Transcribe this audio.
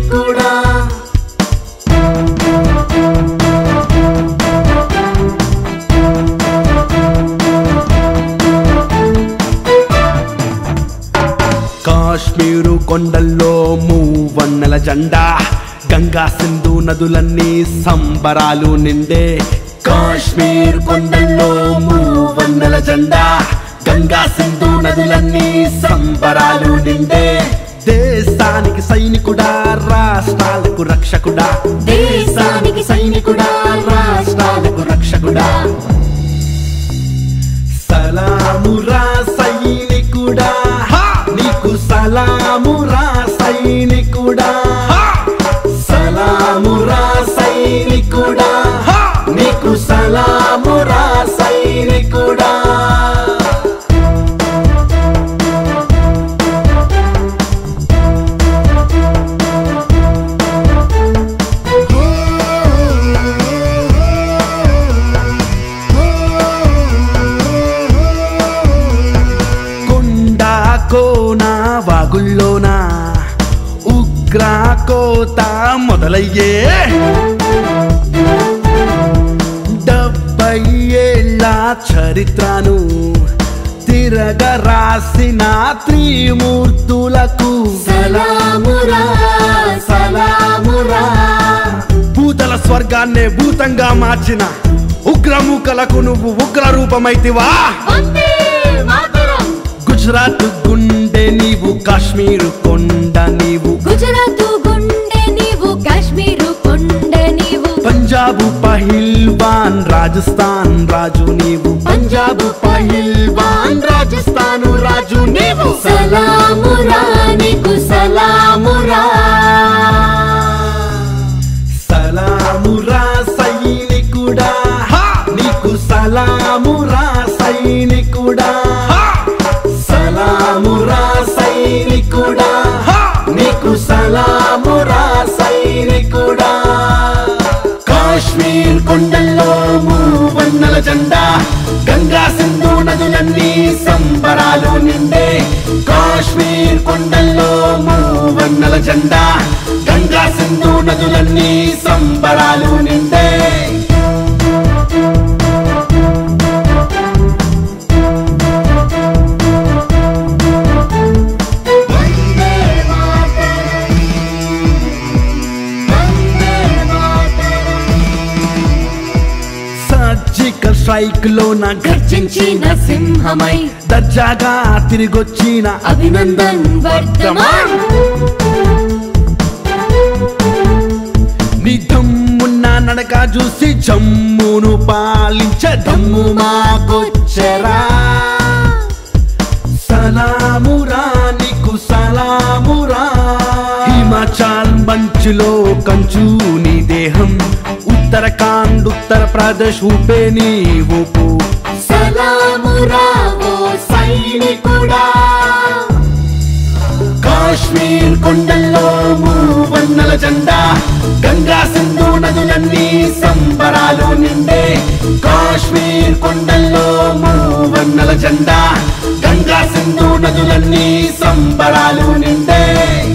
సైనికుడా కాశ్మీరు కొండల్లో మూవన్నెల జెండా గంగా సింధు నదులన్నీ సంబరాలు నిండే కాశ్మీర్ కొండల్లో మూవన్నెల జెండా గంగా సింధు నదులన్నీ సంబరాలు నిండే దేశానికి సైనికుడా రాష్ట్రాలకు రక్షకుడా దేశానికి సైనికుడా రాష్ట్రాలకు రక్షకుడా సలామురా సైనికుడా నీకు సలామురా సైనికుడా సలామురా సైనికుడా నీకు సలామురా సైనికుడా కొండ కోన వాగుల్లోన ఉగ్ర కోత మొదలయ్యే డెబ్బై ఏళ్ళ చరిత్రను తిరగ రాసిన త్రిమూర్తులకు సలామురా సలామురా భూతల స్వర్గాన్నే భూతంగా మార్చిన ఉగ్రమూకలకు నువ్వు ఉగ్ర రూపమైతివా వందే మాతరం గుజరాత్ గుండె నీవు కాశ్మీరు కొండ నీవు గుజరాత్ గుండె నీవు కాశ్మీరు కొండె నీవు పంజాబ్ పహిల్వాన్ రాజస్థాన్ రాజు నీవు పంజాబ్ పహిల్వాన్ రాజస్థాన్ రాజు నీవు సలామురా నీకు సలామురా సలామురా సైనికుడా నీకు సలామురా సైనికుడా సలామురా సైనికుడా నీకు సలామురా సైనికుడా కాశ్మీర్ కొండల్లో మూవన్నెల జెండా గంగా సింధు నదులన్నీ సంబరాలు నిండే కాశ్మీర్ కొండల్లో మూవన్నెల జెండా గంగా సింధు నదులన్నీ సంబరాలు నిండే వందే మాతరం వందే మాతరం సర్జికల్ స్ట్రైక్ లో నా గర్జించిన సింహమై దర్జాగా తిరిగొచ్చిన అభినందన్ వర్ధమాన్ నీ దమ్మున్న నడక చూసి జమ్మును పాలించే దమ్ము మాకొచ్చరా సలామురా నీకు సలామురా హిమాచల్ మంచులో కంచు నీ దేహం ఉత్తరాఖండ్ ఉత్తరప్రదేశ్ ఊపే నీ ఊపు సలామురా ఓ సైనికుడా కాశ్మీర్ కొండల్లో మూవన్నెల జెండా గంగా సింధు నదులన్నీ సంబరాలు నిండే కాశ్మీర్ కొండల్లో మూవన్నెల జెండా గంగా సింధు నదులన్నీ సంబరాలు నిండే